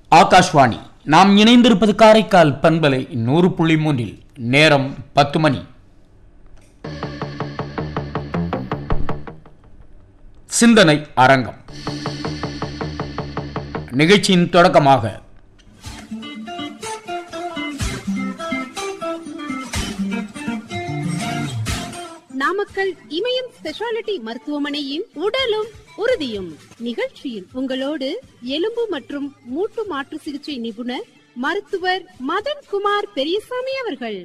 ஆகாஷ்வாணி நாம் இணைந்திருப்பது காரைக்கால் பண்பலை நூறு புள்ளி மூன்றில் நேரம் பத்து மணி சிந்தனை அரங்கம் நிகழ்ச்சியின் தொடக்கமாக நாமக்கல் இமயம் ஸ்பெஷாலிட்டி மருத்துவமனையின் உடலும் உறுதியும் நிகழ்ச்சியில் உங்களோடு எலும்பு மற்றும் மூட்டு மாற்று சிகிச்சை நிபுணர் மருத்துவர் மதன் குமார் பெரியசாமி அவர்கள்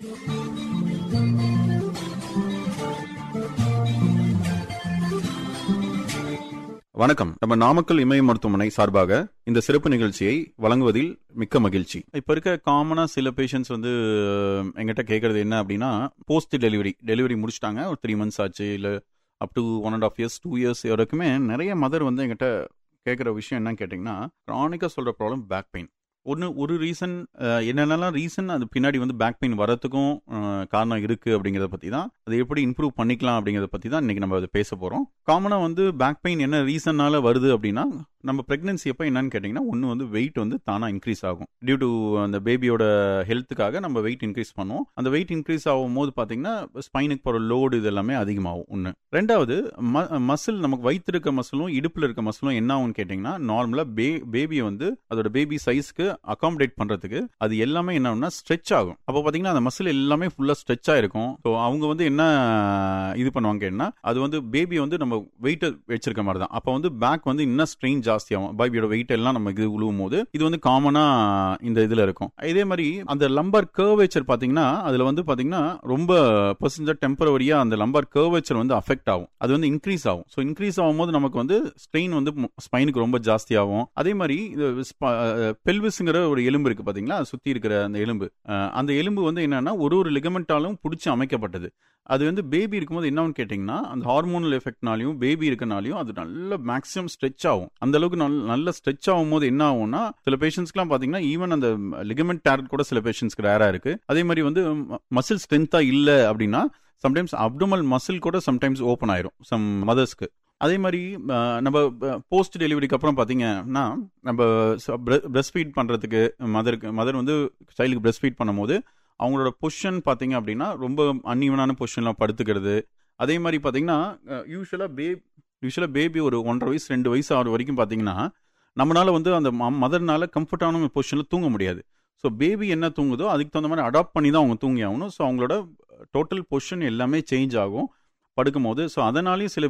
வணக்கம் நம்ம நாமக்கல் இமய மருத்துவமனை சார்பாக இந்த சிறப்பு நிகழ்ச்சியை வழங்குவதில் மிக்க மகிழ்ச்சி இப்ப இருக்க காமனா சில பேஷண்ட்ஸ் வந்து அஹ், எங்கிட்ட கேட்கறது என்ன அப்படின்னா போஸ்ட் டெலிவரி டெலிவரி முடிச்சிட்டாங்க ஒரு த்ரீ மந்த்ஸ் ஆச்சு இல்ல up to one and half years two years வரைக்குமே நிறைய மதர் வந்து எங்கிட்ட கேட்குற விஷயம் என்னன்னு கேட்டிங்கன்னா க்ரானிக்காக சொல்கிற ப்ராப்ளம் பேக் பெயின் ஒன்று ஒரு ரீசன் என்னென்னலாம் ரீசன் அது பின்னாடி வந்து பேக் பெயின் வரத்துக்கும் அஹ், காரணம் இருக்குது அப்படிங்கிறத பற்றி தான் அதை எப்படி இம்ப்ரூவ் பண்ணிக்கலாம் அப்படிங்கிறத பற்றி தான் இன்றைக்கி நம்ம அதை பேச போகிறோம் காமனாக வந்து பேக் பெயின் என்ன ரீசன்னால வருது அப்படின்னா நம்ம ப்ரெக்னென்சி எப்போ என்னன்னு கேட்டிங்கன்னா ஒன்று வந்து வெயிட் வந்து தானாக இன்க்ரீஸ் ஆகும் டியூ டு அந்த பேபியோட ஹெல்த்துக்காக நம்ம வெயிட் இன்க்ரீஸ் பண்ணுவோம் அந்த வெயிட் இன்க்ரீஸ் ஆகும் போது பார்த்தீங்கன்னா ஸ்பைனுக்கு போகிற லோடு இது எல்லாமே அதிகமாகும் ஒன்று ரெண்டாவது மசில் நமக்கு வயிற்று இருக்க மசிலும் இடுப்பில் இருக்க மசிலும் என்ன ஆகும்னு கேட்டிங்கன்னா நார்மலாக பே பேபியை வந்து அதோட பேபி சைஸ்க்கு அகாமடேட் பண்ணுறதுக்கு அது எல்லாமே என்ன ஆகும்னா ஸ்ட்ரெச் ஆகும் அப்போ பார்த்தீங்கன்னா அந்த மசில் எல்லாமே ஃபுல்லாக ஸ்ட்ரெச் ஆயிருக்கும் ஸோ அவங்க வந்து என்ன இது பண்ணுவாங்க கேட்டிங்கன்னா அது வந்து பேபி வந்து நம்ம வெயிட்டை வச்சிருக்க மாதிரி தான் அப்போ வந்து பேக் வந்து இன்னும் ஸ்ட்ரெயின் ஜாஸ்தியாகும் பேபியோட வெயிட் எல்லாம் நம்ம இது உழுவும் போது இது வந்து காமனாக இந்த இதில் இருக்கும் இதே மாதிரி அந்த லம்பர் கர்வேச்சர் பார்த்தீங்கன்னா அதில் வந்து பார்த்தீங்கன்னா ரொம்ப பர்சன்டேஜ் டெம்பரவரியாக அந்த லம்பர் கர்வேச்சர் வந்து அஃபெக்ட் ஆகும் அது வந்து இன்க்ரீஸ் ஆகும் ஸோ இன்க்ரீஸ் ஆகும்போது நமக்கு வந்து ஸ்ட்ரெயின் வந்து ஸ்பைனுக்கு ரொம்ப ஜாஸ்தியாகும் அதே மாதிரி பெல்விஸ்ங்கிற ஒரு எலும்பு இருக்கு பார்த்தீங்களா அது சுற்றி இருக்கிற அந்த எலும்பு அஹ், அந்த எலும்பு வந்து என்னன்னா ஒரு ஒரு லிகமெண்டாலும் பிடிச்சி அமைக்கப்பட்டது அது வந்து பேபி இருக்கும்போது என்னன்னு கேட்டிங்கன்னா அந்த ஹார்மோனல் எஃபெக்ட்னாலையும் பேபி இருக்கனாலையும் அது நல்ல மேக்ஸிமம் ஸ்ட்ரெச் ஆகும் அந்த அளவுக்கு நல்ல நல்ல ஸ்ட்ரெச் ஆகும் போது என்ன ஆகும்னா சில பேஷண்ட்ஸ்க்குலாம் பார்த்தீங்கன்னா ஈவன் அந்த லிகமெண்ட் டேர் கூட சில பேஷண்ட்ஸ்க்கு ரேராக இருக்கு அதே மாதிரி வந்து மசில் ஸ்ட்ரென்த்தாக இல்லை அப்படின்னா சம்டைம்ஸ் அப்டமல் மசில் கூட சம்டைம்ஸ் ஓப்பன் ஆயிரும் சம் மதர்ஸ்க்கு அதே மாதிரி அஹ், நம்ம போஸ்ட் டெலிவரிக்கு அப்புறம் பார்த்தீங்கன்னா நம்ம பிரஸ்ட் ஃபீட் பண்ணுறதுக்கு மதருக்கு மதர் வந்து சைல்டுக்கு பிரஸ்ட் ஃபீட் பண்ணும்போது அவங்களோட பொசிஷன் பார்த்தீங்க அப்படின்னா ரொம்ப அன்ஈவனான பொசிஷனில் படுத்துக்கிறது அதே மாதிரி பார்த்தீங்கன்னா யூஸ்வலாக பே யூஸ்வலாக பேபி ஒரு ஒன்றரை வயசு ரெண்டு வயசு ஆகிற வரைக்கும் பார்த்தீங்கன்னா நம்மளால வந்து அந்த மதர்னால கம்ஃபர்டான பொசிஷனில் தூங்க முடியாது ஸோ பேபி என்ன தூங்குதோ அதுக்கு தகுந்த மாதிரி அடாப்ட் பண்ணி தான் அவங்க தூங்கி ஆகணும் ஸோ அவங்களோட டோட்டல் பொசிஷன் எல்லாமே சேஞ்ச் ஆகும் படுக்கும்போது ஸோ அதனாலேயும் சில